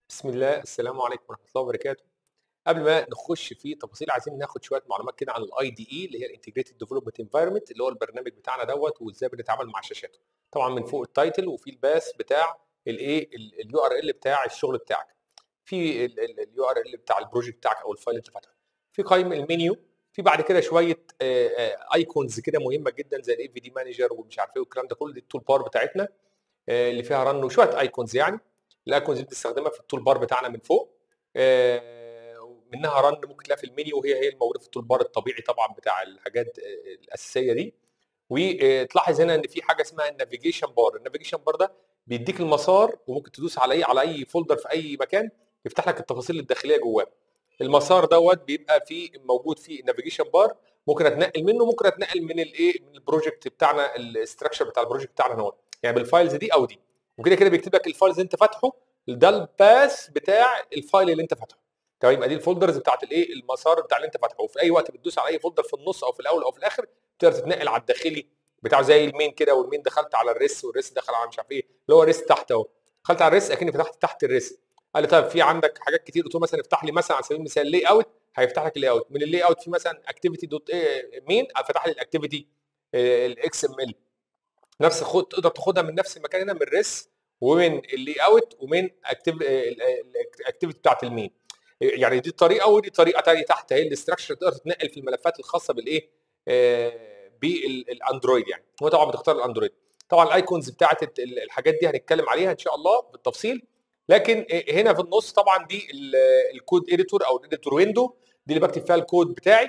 بسم الله السلام عليكم ورحمه الله وبركاته قبل ما نخش في تفاصيل عايزين ناخد شويه معلومات كده عن الاي دي اي اللي هي الانتجريتد ديفلوبمنت انفايرمنت اللي هو البرنامج بتاعنا دوت وازاي بنتعامل مع شاشاته طبعا من فوق التايتل وفي الباس بتاع الايه اليو ار ال بتاع الشغل بتاعك في اليو ار ال بتاع البروجكت بتاعك او الفايل اللي انت فاتحه في قائمه المنيو في بعد كده شويه ايكونز كده مهمه جدا زي الاي في دي مانجر ومش عارف ايه والكلام ده كله دي التول بار بتاعتنا آه، اللي فيها رن وشويه ايكونز يعني الايكونز دي بنستخدمها في التول بار بتاعنا من فوق آه، منها رن ممكن تلاقيها في المنيو وهي هي الموجوده في التول بار الطبيعي طبعا بتاع الحاجات آه، الاساسيه دي وتلاحظ هنا ان في حاجه اسمها النافيجيشن بار النافيجيشن بار ده بيديك المسار وممكن تدوس على اي على اي فولدر في اي مكان يفتح لك التفاصيل الداخليه جواه المسار دوت بيبقى فيه موجود فيه النافيجيشن بار ممكن اتنقل منه ممكن اتنقل من الايه من البروجكت بتاعنا الاستراكشر بتاع البروجكت بتاعنا هو يعني بالفايلز دي او دي وكده كده بيكتب لك الفايلز اللي انت فاتحه ده الباس بتاع الفايل اللي انت فاتحه تمام يبقى دي الفولدرز بتاعت الايه المسار بتاع اللي انت فاتحه وفي اي وقت بتدوس على اي فولدر في النص او في الاول او في الاخر تقدر تتنقل على الداخلي بتاعه زي المين كده والمين دخلت على الريس والريس دخل على مش عارف ايه اللي هو ريس تحت اهو دخلت على الريس اكني فتحت تحت الريس قال لي طيب في عندك حاجات كتير قلت له مثلا افتح لي مثلا على سبيل المثال لي اوت هيفتح لك اللي اوت من اللي اوت في مثلا اكتيفيتي دوت مين فتح لي الاكتيفيتي الاكس ام ال نفس خد تقدر تاخدها من نفس المكان هنا من الريس ومن اللي اوت ومن الاكتيفيتي بتاعت المين يعني دي طريقه ودي طريقه ثانيه تحت هي الاستراكشر تقدر تتنقل في الملفات الخاصه بالايه آه، بالاندرويد يعني هو طبعا بتختار الاندرويد طبعا الايكونز بتاعت الحاجات دي هنتكلم عليها ان شاء الله بالتفصيل لكن هنا في النص طبعا دي الكود اديتور او الاديتور ويندو دي اللي بكتب فيها الكود بتاعي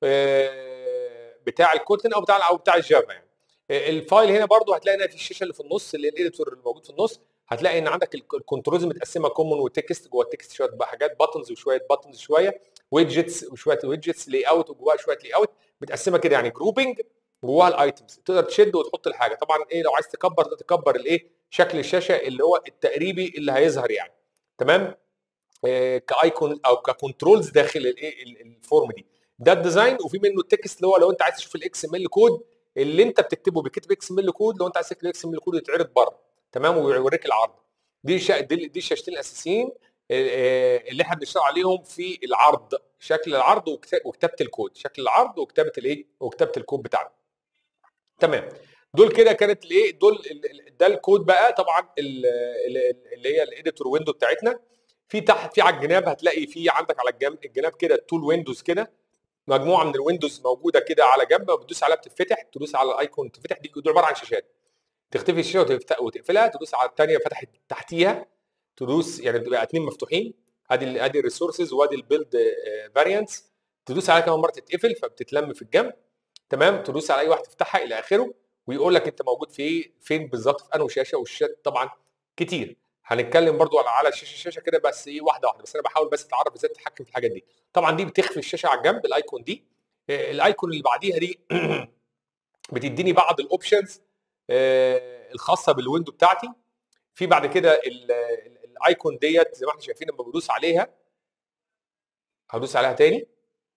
آه، بتاع الكوتلين او بتاع او بتاع الجافا يعني الفايل هنا برضو هتلاقي هنا في الشاشه اللي في النص اللي الاديتور اللي موجود في النص هتلاقي ان عندك الكنترولز متقسمه كومن وتكست جوه التكست شويه بقى حاجات باتنز وشويه باتنز شويه ويدجتس وشويه ويدجتس لي اوت وجواها شويه لي اوت متقسمه كده يعني جروبنج جواها الايتمز تقدر تشد وتحط الحاجه طبعا ايه لو عايز تكبر تكبر الايه شكل الشاشه اللي هو التقريبي اللي هيظهر يعني تمام آه كايكون او ككنترولز داخل الايه الفورم دي ده الديزاين وفي منه التكست اللي هو لو انت عايز تشوف الاكس ام ال كود اللي انت بتكتبه بيكتب اكس ام ال كود لو انت عايز تكتب اكس ام ال كود يتعرض بره تمام ويوريك العرض دي شا... دي, دي الشاشتين الاساسيين اللي احنا بنشتغل عليهم في العرض شكل العرض وكتابه الكود شكل العرض وكتابه الايه وكتابه الكود بتاعنا تمام دول كده كانت الايه دول ده الكود بقى طبعا اللي هي الاديتور ويندو بتاعتنا في تحت في على الجناب هتلاقي في عندك على الجنب الجناب كده تول ويندوز كده مجموعه من الويندوز موجوده كده على جنب بتدوس عليها بتتفتح تدوس على الايكون تفتح دي دول عباره عن شاشات تختفي الشاشه وتقفلها تدوس على الثانيه فتحت تحتيها تدوس يعني بتبقى اثنين مفتوحين ادي ادي الريسورسز وادي البيلد فاريانتس تدوس عليها كمان مره تتقفل فبتتلم في الجنب تمام تدوس على اي واحده تفتحها الى اخره ويقول لك انت موجود في ايه فين بالظبط في انهي شاشه والشاشات طبعا كتير هنتكلم برضو على على الشاشه شاشه كده بس ايه واحده واحده بس انا بحاول بس اتعرف ازاي تتحكم في الحاجات دي طبعا دي بتخفي الشاشه على الجنب الايكون دي الايكون اللي بعديها دي بتديني بعض الاوبشنز الخاصه بالويندو بتاعتي في بعد كده الايكون ديت زي ما احنا شايفين لما بدوس عليها هدوس عليها تاني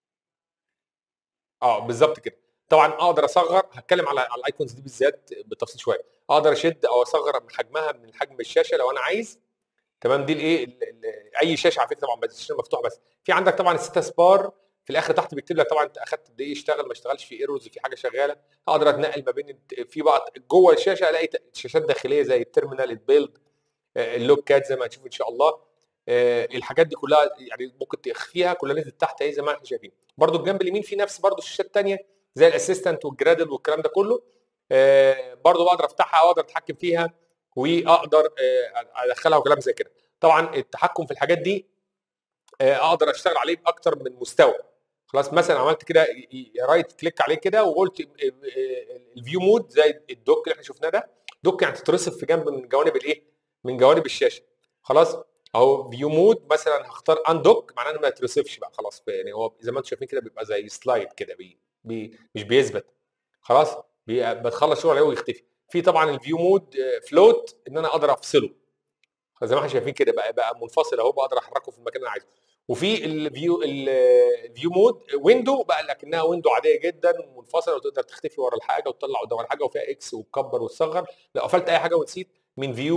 اه بالظبط كده طبعا اقدر اصغر هتكلم على على الايكونز دي بالذات بالتفصيل شويه اقدر اشد او اصغر من حجمها من حجم الشاشه لو انا عايز تمام دي الايه اي شاشه على فكره طبعا بس الشاشه مفتوحه بس في عندك طبعا الستاتس بار في الاخر تحت بيكتب لك طبعا انت اخدت قد ايه اشتغل ما اشتغلش في ايرورز في حاجه شغاله اقدر اتنقل ما بين في بقى جوه الشاشه الاقي شاشات داخليه زي التيرمينال البيلد اللوك كات زي ما هنشوف ان شاء الله الحاجات دي كلها يعني ممكن تخفيها كلها نزلت تحت اهي زي ما احنا شايفين برده الجنب اليمين في نفس برده الشاشات الثانيه زي الاسيستنت والجرادل والكلام ده كله برده بقدر افتحها واقدر اتحكم فيها واقدر ادخلها وكلام زي كده طبعا التحكم في الحاجات دي اقدر اشتغل عليه باكتر من مستوى خلاص مثلا عملت كده رايت كليك عليه كده وقلت الفيو مود زي الدوك اللي احنا شفناه ده دوك يعني تترصف في جنب من جوانب الايه من جوانب الشاشه خلاص اهو فيو مود مثلا هختار ان دوك معناه انه ما يترصفش بقى خلاص يعني هو زي ما انتم شايفين كده بيبقى زي سلايد كده بي بي مش بيثبت خلاص بتخلص شغل عليه ويختفي في طبعا الفيو مود فلوت ان انا اقدر افصله زي ما احنا شايفين كده بقى بقى منفصل اهو بقدر احركه في المكان اللي انا عايزه وفي الفيو الفيو مود ويندو بقى لكنها ويندو عاديه جدا منفصله وتقدر تختفي ورا الحاجه وتطلع قدام الحاجه وفيها اكس وتكبر وتصغر لو قفلت اي حاجه ونسيت من فيو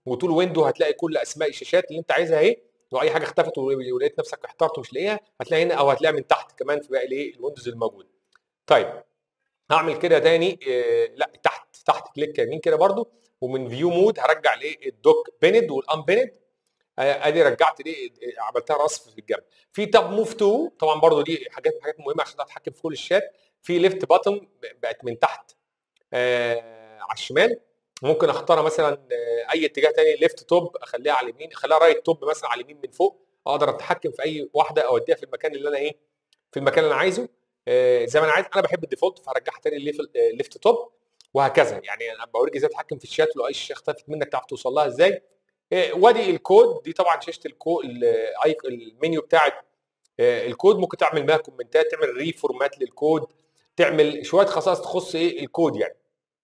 وطول ويندو هتلاقي كل اسماء الشاشات اللي انت عايزها اهي واي حاجه اختفت ولقيت نفسك احترت ومش لاقيها هتلاقي هنا او هتلاقيها من تحت كمان في باقي الايه الويندوز الموجود طيب هعمل كده تاني آه لا تحت تحت كليك يمين كده برده ومن فيو مود هرجع لايه الدوك بيند والان بيند ادي رجعت دي عملتها رصف في الجنب في تاب موف تو طبعا برضو دي حاجات حاجات مهمه عشان اتحكم في كل الشات في ليفت باتن بقت من تحت آه على الشمال ممكن اختارها مثلا آه اي اتجاه تاني ليفت توب اخليها على اليمين اخليها رايت توب مثلا على اليمين من فوق اقدر اتحكم في اي واحده اوديها في المكان اللي انا ايه في المكان اللي انا عايزه آه زي ما انا عايز انا بحب الديفولت فهرجعها تاني ليفت توب وهكذا يعني انا بوريك ازاي تتحكم في الشات لو اي شاشه اختفت منك تعرف توصل لها ازاي وادي الكود دي طبعا شاشه الكو المنيو بتاعت الكود ممكن تعمل بها كومنتات تعمل ريفورمات للكود تعمل شويه خصائص تخص ايه الكود يعني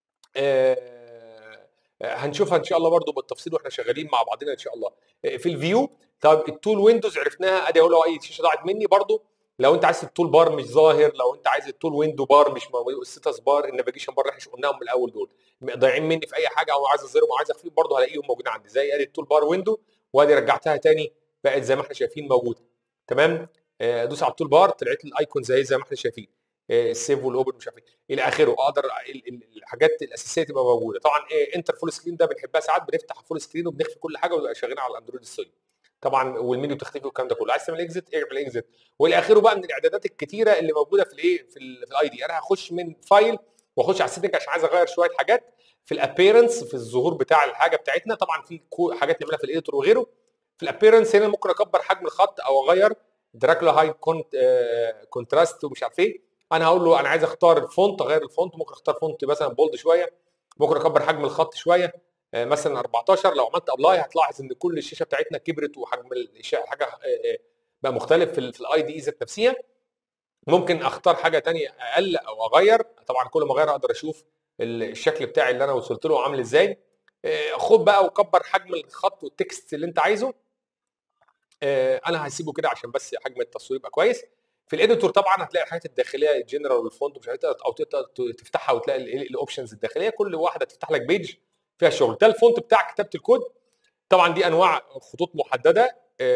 هنشوفها ان شاء الله برضو بالتفصيل واحنا شغالين مع بعضنا ان شاء الله في الفيو طب التول ويندوز عرفناها ادي اقول له اي شاشه ضاعت مني برضو لو انت عايز التول بار مش ظاهر لو انت عايز التول ويندو بار مش موجود الستاتس بار النافيجيشن بار احنا قلناهم من الاول دول ضايعين مني في اي حاجه او عايز اظهرهم او عايز اخفيهم برضه هلاقيهم موجودين عندي زي ادي التول بار ويندو وادي رجعتها تاني بقت زي ما احنا شايفين موجوده تمام ادوس على التول بار طلعت لي الايكون زي زي ما احنا شايفين السيف والاوبن مش عارف ايه الى اخره اقدر الحاجات الاساسيه تبقى موجوده طبعا إيه انتر فول سكرين ده بنحبها ساعات بنفتح فول سكرين وبنخفي كل حاجه وبنبقى شغالين على الاندرويد الصيني طبعا والمنيو تختفي والكلام ده كله عايز تعمل اكزيت اعمل اكزيت والى اخره بقى من الاعدادات الكتيره اللي موجوده في الايه في الاي دي انا هخش من فايل واخش على السيتنج عشان عايز اغير شويه حاجات في الابيرنس في الظهور بتاع الحاجه بتاعتنا طبعا في حاجات نعملها في الايديتور وغيره في الابيرنس هنا ممكن اكبر حجم الخط او اغير دراكولا هايد كونت آه كونتراست ومش عارف ايه انا هقول له انا عايز اختار الفونت اغير الفونت ممكن اختار فونت مثلا بولد شويه ممكن اكبر حجم الخط شويه آه مثلا 14 لو عملت ابلاي هتلاحظ ان كل الشاشه بتاعتنا كبرت وحجم الحاجه آه بقى مختلف في, في الاي دي اي ذات نفسها ممكن اختار حاجه ثانيه اقل او اغير طبعا كل ما اغير اقدر اشوف الشكل بتاعي اللي انا وصلت له عامل ازاي خد بقى وكبر حجم الخط والتكست اللي انت عايزه انا هسيبه كده عشان بس حجم التصوير يبقى كويس في الاديتور طبعا هتلاقي الحاجات الداخليه الجنرال والفونت ومش عارف او تقدر تفتحها وتلاقي الاوبشنز الداخليه كل واحده تفتح لك بيج فيها شغل ده الفونت بتاع كتابه الكود طبعا دي انواع خطوط محدده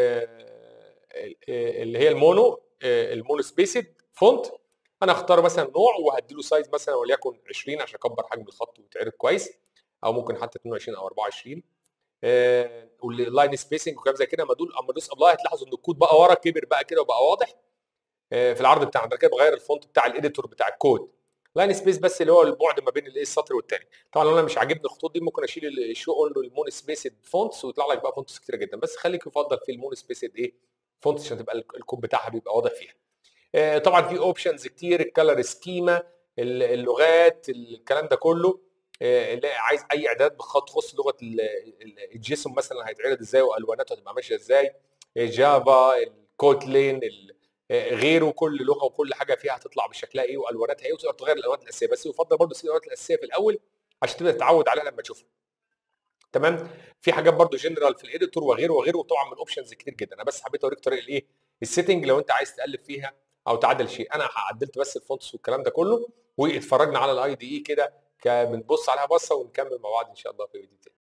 اللي هي المونو المونو سبيسد فونت انا اختار مثلا نوع وهدي له سايز مثلا وليكن 20 عشان اكبر حجم الخط ويتعرض كويس او ممكن حتى 22 او 24 آه واللاين سبيسنج وكلام زي كده اما دول اما ادوس ابلاي هتلاحظوا ان الكود بقى ورا كبر بقى كده وبقى واضح آه في العرض بتاعنا ده كده بغير الفونت بتاع الايديتور بتاع الكود لاين سبيس بس اللي هو البعد ما بين الايه السطر والتاني طبعا لو انا مش عاجبني الخطوط دي ممكن اشيل الشو اقول له المون سبيسد فونتس ويطلع لك بقى فونتس كتيره جدا بس خليك يفضل في المون سبيسد ايه فونتس عشان تبقى الكود بتاعها بيبقى واضح فيها آه طبعا في اوبشنز كتير الكالر سكيما اللغات الكلام ده كله اللي عايز اي اعداد بخط تخص لغه الجيسون مثلا هيتعرض ازاي والواناته هتبقى ماشيه ازاي جافا الكوتلين غيره كل لغه وكل حاجه فيها هتطلع بشكلها ايه والواناتها ايه وتقدر تغير الالوانات الاساسيه بس يفضل برضه تسيب الالوانات الاساسيه في الاول عشان تبدا تتعود عليها لما تشوفها تمام في حاجات برضه جنرال في الايديتور وغيره وغيره وطبعا من الاوبشنز كتير جدا انا بس حبيت اوريك طريقه الايه السيتنج لو انت عايز تقلب فيها او تعدل شيء انا عدلت بس الفونتس والكلام ده كله واتفرجنا على الاي دي اي كده بنبص عليها بصه ونكمل مع بعض ان شاء الله في فيديو تاني